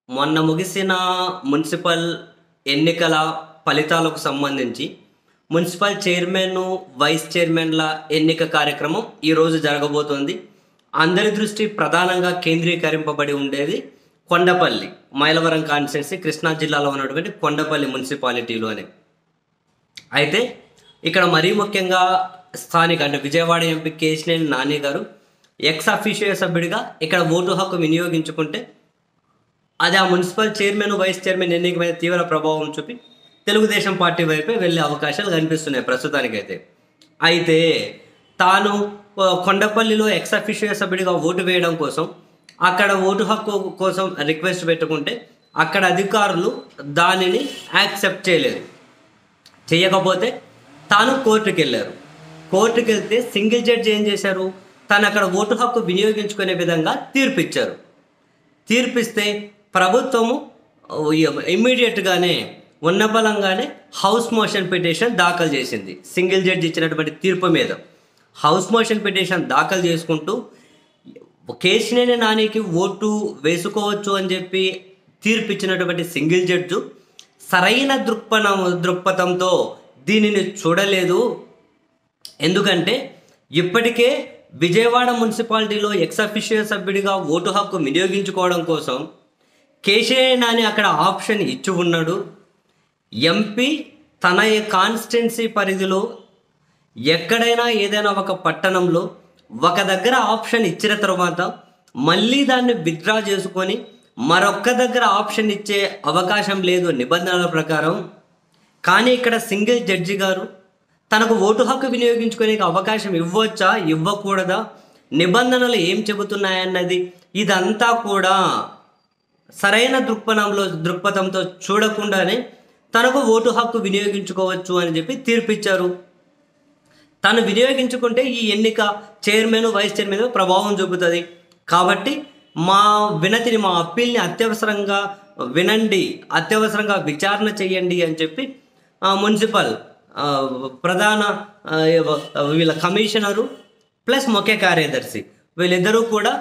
మొన్న ముగిసిన మున్సిపల్ ఎన్నికల ఫలితాలకు సంబంధించి మున్సిపల్ చైర్మన్ వైస్ చైర్మన్ల ఎన్నిక కార్యక్రమం ఈరోజు జరగబోతోంది అందరి దృష్టి ప్రధానంగా కేంద్రీకరింపబడి ఉండేది కొండపల్లి మైలవరం కాన్స్టిట్యున్సీ కృష్ణా జిల్లాలో ఉన్నటువంటి కొండపల్లి మున్సిపాలిటీలోనే అయితే ఇక్కడ మరీ ముఖ్యంగా స్థానిక అంటే విజయవాడ ఎంపీ కేశినేని నాని గారు ఎక్స్ అఫీషియల్ సభ్యుడిగా ఇక్కడ ఓటు హక్కు వినియోగించుకుంటే అది ఆ మున్సిపల్ చైర్మన్ వైస్ చైర్మన్ ఎన్నిక మీద తీవ్ర ప్రభావం చూపి తెలుగుదేశం పార్టీ వైపే వెళ్ళే అవకాశాలు కనిపిస్తున్నాయి ప్రస్తుతానికైతే అయితే తాను ఆ, కొండపల్లిలో ఎక్స్ అఫీషియల్ సభ్యుడిగా ఓటు వేయడం కోసం అక్కడ ఓటు హక్కు కోసం రిక్వెస్ట్ పెట్టుకుంటే అక్కడ అధికారులు దానిని యాక్సెప్ట్ చేయలేదు చేయకపోతే తాను కోర్టుకి వెళ్ళారు కోర్టుకి వెళ్తే సింగిల్ జడ్జి ఏం చేశారు తను అక్కడ ఓటు హక్కు వినియోగించుకునే విధంగా తీర్పు ఇచ్చారు తీర్పిస్తే ప్రభుత్వము ఇమ్మీడియట్గానే ఉన్న బలంగానే హౌస్ మోషన్ పిటిషన్ దాఖలు చేసింది సింగిల్ జడ్జి ఇచ్చినటువంటి తీర్పు మీద హౌస్ మోషన్ పిటిషన్ దాఖలు చేసుకుంటూ కేశినేని నానికి ఓటు వేసుకోవచ్చు అని చెప్పి తీర్పు ఇచ్చినటువంటి సింగిల్ జడ్జు సరైన దృక్పథం దృక్పథంతో దీనిని చూడలేదు ఎందుకంటే ఇప్పటికే విజయవాడ మున్సిపాలిటీలో ఎక్స్ అఫీషియల్ సభ్యుడిగా ఓటు హక్కు వినియోగించుకోవడం కోసం కేశవ నాని అక్కడ ఆప్షన్ ఇచ్చి ఉన్నాడు ఎంపీ తన కాన్స్టిట్యున్సీ పరిధిలో ఎక్కడైనా ఏదైనా ఒక పట్టణంలో ఒక దగ్గర ఆప్షన్ ఇచ్చిన తర్వాత మళ్ళీ దాన్ని విత్డ్రా చేసుకొని మరొక్క దగ్గర ఆప్షన్ ఇచ్చే అవకాశం లేదు నిబంధనల ప్రకారం కానీ ఇక్కడ సింగిల్ జడ్జి గారు తనకు ఓటు హక్కు వినియోగించుకునే అవకాశం ఇవ్వచ్చా ఇవ్వకూడదా నిబంధనలు ఏం చెబుతున్నాయన్నది ఇదంతా కూడా సరైన దృక్పథంలో దృక్పథంతో చూడకుండానే తనకు ఓటు హక్కు వినియోగించుకోవచ్చు అని చెప్పి తీర్పిచ్చారు తను వినియోగించుకుంటే ఈ ఎన్నిక చైర్మన్ వైస్ చైర్మన్ మీద ప్రభావం చూపుతుంది కాబట్టి మా వినతిని మా అప్పీల్ని అత్యవసరంగా వినండి అత్యవసరంగా విచారణ చేయండి అని చెప్పి ఆ, మున్సిపల్ ఆ, ప్రధాన ఆ, వీళ్ళ కమిషనరు ప్లస్ ముఖ్య కార్యదర్శి వీళ్ళిద్దరూ కూడా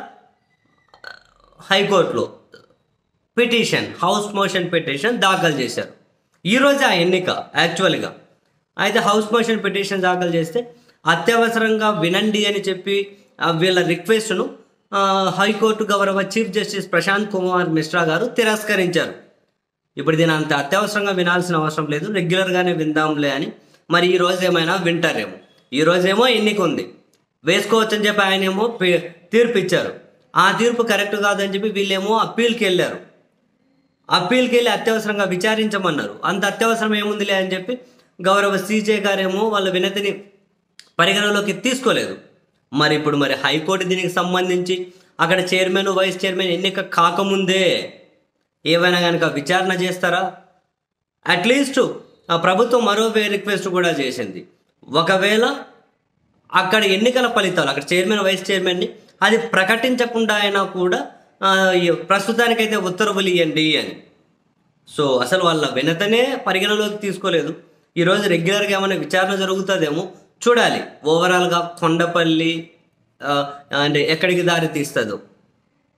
హైకోర్టులో పిటిషన్ హౌస్ మోషన్ పిటిషన్ దాఖలు చేశారు ఈరోజు ఆ ఎన్నిక యాక్చువల్గా అయితే హౌస్ మోషన్ పిటిషన్ దాఖలు చేస్తే అత్యవసరంగా వినండి అని చెప్పి ఆ వీళ్ళ రిక్వెస్ట్ను ఆ, హైకోర్టు గౌరవ చీఫ్ జస్టిస్ ప్రశాంత్ కుమార్ మిశ్రా గారు తిరస్కరించారు ఇప్పుడు దీని అంత అత్యవసరంగా వినాల్సిన అవసరం లేదు రెగ్యులర్గానే విందాంలే అని మరి ఈ రోజు ఏమైనా వింటారేమో ఈ రోజేమో ఎన్నిక ఉంది వేసుకోవచ్చని చెప్పి ఆయన ఏమో పే- తీర్పు ఇచ్చారు ఆ తీర్పు కరెక్ట్ కాదని చెప్పి వీళ్ళేమో అప్పీల్కి వెళ్ళారు అప్పీల్కి వెళ్ళి అత్యవసరంగా విచారించమన్నారు అంత అత్యవసరం ఏముందిలే అని చెప్పి గౌరవ సీజే గారేమో వాళ్ళ వినతిని పరిగణలోకి తీసుకోలేదు మరి ఇప్పుడు మరి హైకోర్టు దీనికి సంబంధించి అక్కడ చైర్మన్ వైస్ చైర్మన్ ఎన్నిక కాకముందే ఏవైనా కనుక విచారణ చేస్తారా అట్లీస్ట్ ఆ ప్రభుత్వం మరో వే రిక్వెస్ట్ కూడా చేసింది ఒకవేళ అక్కడ ఎన్నికల ఫలితాలు అక్కడ చైర్మన్ వైస్ చైర్మన్ని అది ప్రకటించకుండా అయినా కూడా ఆ, ఈ ప్రస్తుతానికైతే ఉత్తర్వులు ఇవ్వండి అని సో అసలు వాళ్ళ వినతనే పరిగణలోకి తీసుకోలేదు ఈరోజు రెగ్యులర్గా ఏమైనా విచారణ జరుగుతుందేమో చూడాలి ఓవరాల్గా కొండపల్లి ఆ, అంటే ఎక్కడికి దారి తీస్తుందో